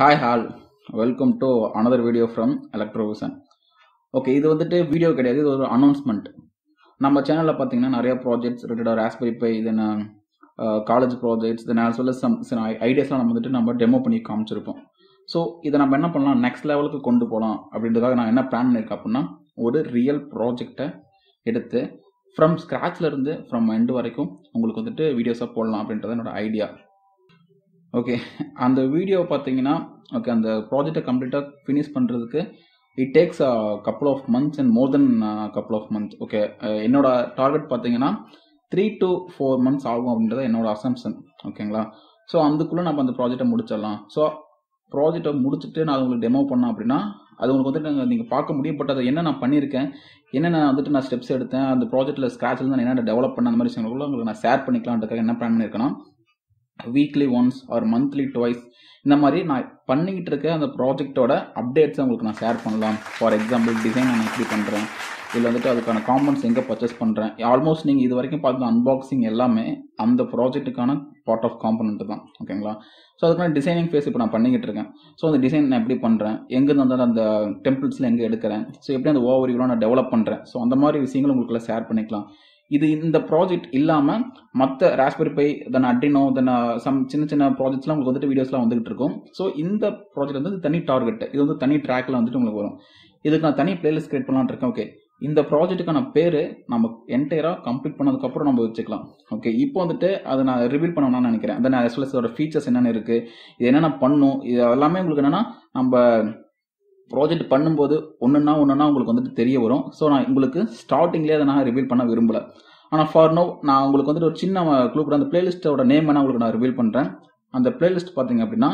hi all welcome to another video from Electrovision okay இது வந்துட்டு video கிடையாது இது ஒரு அனௌன்ஸ்மெண்ட் நம்ம சேனலில் பார்த்தீங்கன்னா நிறைய ப்ராஜெக்ட்ஸ் ரிலேட்டடாக Raspberry Pi then college projects then as well some சில ஐடியாஸ்லாம் நம்ம வந்துட்டு நம்ம டெமோ பண்ணி காமிச்சிருப்போம் ஸோ இதை நம்ம என்ன பண்ணலாம் நெக்ஸ்ட் லெவலுக்கு கொண்டு போகலாம் அப்படின்றதாக நான் என்ன பிளான் பண்ணியிருக்கேன் அப்படின்னா ஒரு ரியல் ப்ராஜெக்டை எடுத்து ஃப்ரம் இருந்து ஃப்ரம் எண்டு வரைக்கும் உங்களுக்கு வந்துட்டு வீடியோஸாக போடலாம் அப்படின்றது என்னோட ஐடியா ஓகே அந்த வீடியோ பார்த்தீங்கன்னா ஓகே அந்த ப்ராஜெக்டை கம்ப்ளீட்டாக ஃபினிஷ் பண்ணுறதுக்கு it takes a couple of months and more then couple of months okay என்னோட டார்கெட் பார்த்தீங்கன்னா த்ரீ டு ஃபோர் மந்த்ஸ் ஆகும் அப்படின்றது என்னோட அசம்ஷன் ஓகேங்களா ஸோ அதுக்குள்ளே நம்ம அந்த ப்ராஜெக்டை முடிச்சிடலாம் ஸோ ப்ராஜெக்டை முடிச்சுட்டு நான் உங்களுக்கு டெமோ பண்ணேன் அப்படின்னா அது உங்களுக்கு வந்துட்டு நீங்கள் பார்க்க முடியும் பட் அதை என்ன நான் பண்ணியிருக்கேன் என்னென்ன வந்துட்டு நான் ஸ்டெப்ஸ் எடுத்தேன் அந்த ப்ராஜெக்ட்டில் ஸ்க்ராட்சில் நான் என்ன டெவலப் பண்ண அந்த மாதிரி விஷயங்களுக்குள்ள உங்களுக்கு நான் ஷேர் பண்ணிக்கலான்றதுக்காக என்ன பிளான் பண்ணியிருக்கேன்னா weekly once or monthly twice இந்த மாதிரி நான் பண்ணிக்கிட்டு இருக்க அந்த ப்ராஜெக்டோட அப்டேட்ஸை உங்களுக்கு நான் ஷேர் பண்ணலாம் ஃபார் எக்ஸாம்பிள் டிசைன் நான் எப்படி பண்ணுறேன் இதில் வந்துட்டு அதுக்கான காம்பன்ஸ் எங்கே பர்ச்சேஸ் பண்ணுறேன் ஆல்மோஸ்ட் நீங்கள் இது வரைக்கும் பார்த்த அன்பாக்சிங் எல்லாமே அந்த ப்ராஜெக்ட்டுக்கான பார்ட் ஆஃப் காம்பனண்ட் தான் ஓகேங்களா ஸோ அதுக்கான டிசைனிங் ஃபேஸ் இப்போ நான் பண்ணிக்கிட்டு இருக்கேன் ஸோ அந்த டிசைன் நான் எப்படி பண்ணுறேன் எங்கேருந்து வந்து அந்த டெம்பிள்ஸில் எங்கே எடுக்கிறேன் ஸோ எப்படி அந்த ஓவரியூலாம் நான் டெவலப் பண்ணுறேன் ஸோ அந்த மாதிரி விஷயங்கள் உங்களுக்குள்ள ஷேர் பண்ணிக்கலாம் இது இந்த ப்ராஜெக்ட் இல்லாமல் மற்ற ராஸ்பெரி பை தென் அட்ரினோ தென் சம் சின்ன சின்ன ப்ராஜெக்ட்ஸ்லாம் உங்களுக்கு வந்துட்டு வீடியோஸ்லாம் வந்துகிட்டு இருக்கும் ஸோ இந்த ப்ராஜெக்ட் வந்து தனி டார்கெட் இது வந்து தனி ட்ராக்ல வந்துட்டு உங்களுக்கு வரும் இதுக்கு நான் தனி பிளேலிஸ்ட் கிரியேட் பண்ணலான்னு இருக்கேன் ஓகே இந்த ப்ராஜெக்ட்டுக்கான பேர் நம்ம என்டையராக கம்ப்ளீட் பண்ணதுக்கப்புறம் நம்ம வச்சுக்கலாம் ஓகே இப்போ வந்துட்டு அதை நான் ரிவீல் பண்ணணும்னு நினைக்கிறேன் தென் as well as அதோட ஃபீச்சர்ஸ் என்னென்ன இருக்குது இது என்னென்ன பண்ணும் இது எல்லாமே உங்களுக்கு என்னென்னா நம்ம ப்ராஜெக்ட் பண்ணும்போது ஒன்றுனா ஒன்றுனா உங்களுக்கு வந்துட்டு தெரிய வரும் ஸோ நான் உங்களுக்கு ஸ்டார்டிங்லேயே அதை நான் ரிவீல் பண்ண விரும்பல ஆனால் ஃபார் நோ நான் உங்களுக்கு வந்துட்டு ஒரு சின்ன க்ளூ கூட அந்த பிளேலிஸ்ட்டோட நேம் வேணா உங்களுக்கு நான் ரிவீல் பண்ணுறேன் அந்த பிளேலிஸ்ட் பார்த்தீங்க அப்படின்னா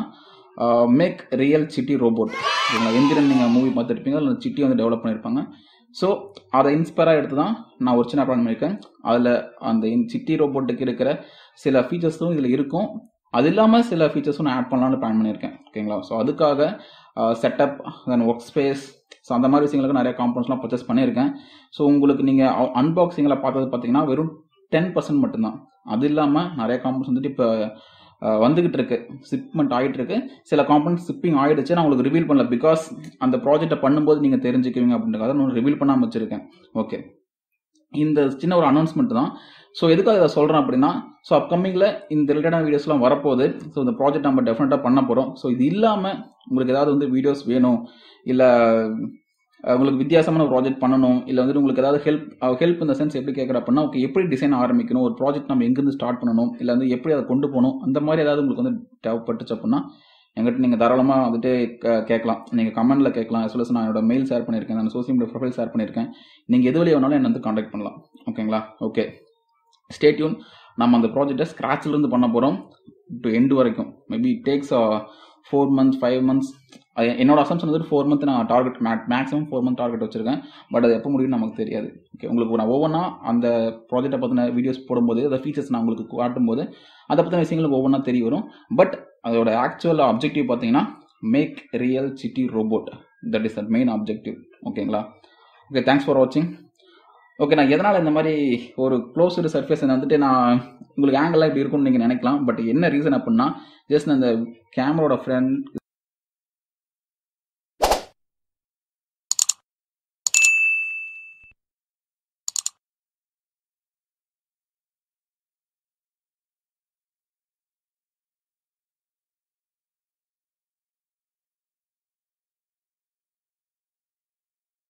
மேக் ரியல் சிட்டி ரோபோட் சரிங்களா எந்திரன் நீங்கள் மூவி பார்த்துருப்பீங்க அதில் சிட்டி வந்து டெவலப் பண்ணியிருப்பாங்க ஸோ அதை இன்ஸ்பயராக எடுத்து தான் நான் ஒரு சின்ன பிளான் பண்ணியிருக்கேன் அதில் அந்த சிட்டி ரோபோட்டுக்கு இருக்கிற சில ஃபீச்சர்ஸும் இதில் இருக்கும் அது இல்லாமல் சில ஃபீச்சர்ஸும் நான் ஆட் பண்ணலாம்னு பிளான் பண்ணியிருக்கேன் ஓகேங்களா ஸோ அதுக்காக setup then work space so அந்த மாதிரி விஷயங்களுக்கு நிறைய காம்பவுண்ட்ஸ்லாம் பர்ச்சேஸ் பண்ணியிருக்கேன் ஸோ உங்களுக்கு நீங்கள் அன்பாக்சிங்கில் பார்த்தது பார்த்தீங்கன்னா வெறும் டென் பர்சன்ட் மட்டும்தான் அது இல்லாமல் நிறைய காம்பவுண்ட்ஸ் வந்துட்டு இப்போ வந்துகிட்டு இருக்கு ஷிப்மெண்ட் ஆகிட்டு இருக்கு சில காம்பவுண்ட் ஷிப்பிங் ஆயிடுச்சு நான் உங்களுக்கு ரிவீல் பண்ணல பிகாஸ் அந்த ப்ராஜெக்ட்டை பண்ணும்போது நீங்கள் தெரிஞ்சுக்குவீங்க அப்படின்றத நான் ரிவீல் பண்ணாமல் வச்சிருக்கேன் ஓகே இந்த சின்ன ஒரு அனௌன்ஸ்மெண்ட் தான் ஸோ எதுக்காக இதை சொல்கிறேன் அப்படின்னா ஸோ அப்கமிங்கில் இந்த ரிலேட்டடான வீடியோஸ்லாம் வரப்போகுது ஸோ இந்த ப்ராஜெக்ட் நம்ம டெஃபினட்டாக பண்ண போகிறோம் ஸோ இது இல்லாமல் உங்களுக்கு ஏதாவது வந்து வீடியோஸ் வேணும் இல்லை உங்களுக்கு வித்தியாசமான ஒரு ப்ராஜெக்ட் பண்ணணும் இல்லை வந்துட்டு உங்களுக்கு ஏதாவது ஹெல்ப் ஹெல்ப் இந்த சென்ஸ் எப்படி கேட்குற அப்படின்னா ஓகே எப்படி டிசைன் ஆரம்பிக்கணும் ஒரு ப்ராஜெக்ட் நம்ம எங்கேருந்து ஸ்டார்ட் பண்ணணும் இல்லை வந்து எப்படி அதை கொண்டு போகணும் அந்த மாதிரி ஏதாவது உங்களுக்கு வந்து தேவைப்பட்டுச்சு அப்படின்னா எங்கிட்ட நீங்கள் தாராளமாக வந்துட்டு கேட்கலாம் நீங்கள் கமெண்ட்டில் கேட்கலாம் as well as நான் என்னோட மெயில் ஷேர் பண்ணியிருக்கேன் நான் சோசியல் மீடியா ப்ரொஃபைல் ஷேர் பண்ணியிருக்கேன் நீங்கள் எது வழி வேணாலும் என்ன வந்து காண்டாக்ட் பண்ணலாம் ஓகேங்களா ஓகே ஸ்டேட்யூன் நம்ம அந்த ப்ராஜெக்டை இருந்து பண்ண போகிறோம் டு எண்டு வரைக்கும் maybe takes four months five months என்னோட அசம்ஷன் வந்துட்டு ஃபோர் மந்த் நான் target maximum four month target வச்சிருக்கேன் பட் அது எப்போ முடியும் நமக்கு தெரியாது ஓகே உங்களுக்கு நான் ஒவ்வொன்றா அந்த ப்ராஜெக்டை பற்றின வீடியோஸ் போடும்போது அந்த ஃபீச்சர்ஸ் நான் உங்களுக்கு காட்டும்போது அதை பற்றின விஷயங்களுக்கு ஒவ்வொன்றா தெரிய வரும் பட் அதோட ஆக்சுவல் அப்ஜெக்டிவ் பார்த்தீங்கன்னா make real city robot that is that main objective ஓகேங்களா ஓகே தேங்க்ஸ் ஃபார் வாட்சிங் ஓகே நான் எதனால் இந்த மாதிரி ஒரு க்ளோஸ்டு சர்ஃபேஸ் வந்துட்டு நான் உங்களுக்கு ஆங்கிளாக இப்படி இருக்கும்னு நீங்கள் நினைக்கலாம் பட் என்ன ரீசன் அப்படின்னா ஜஸ்ட் அந்த கேமரோட ஃப்ரண்ட்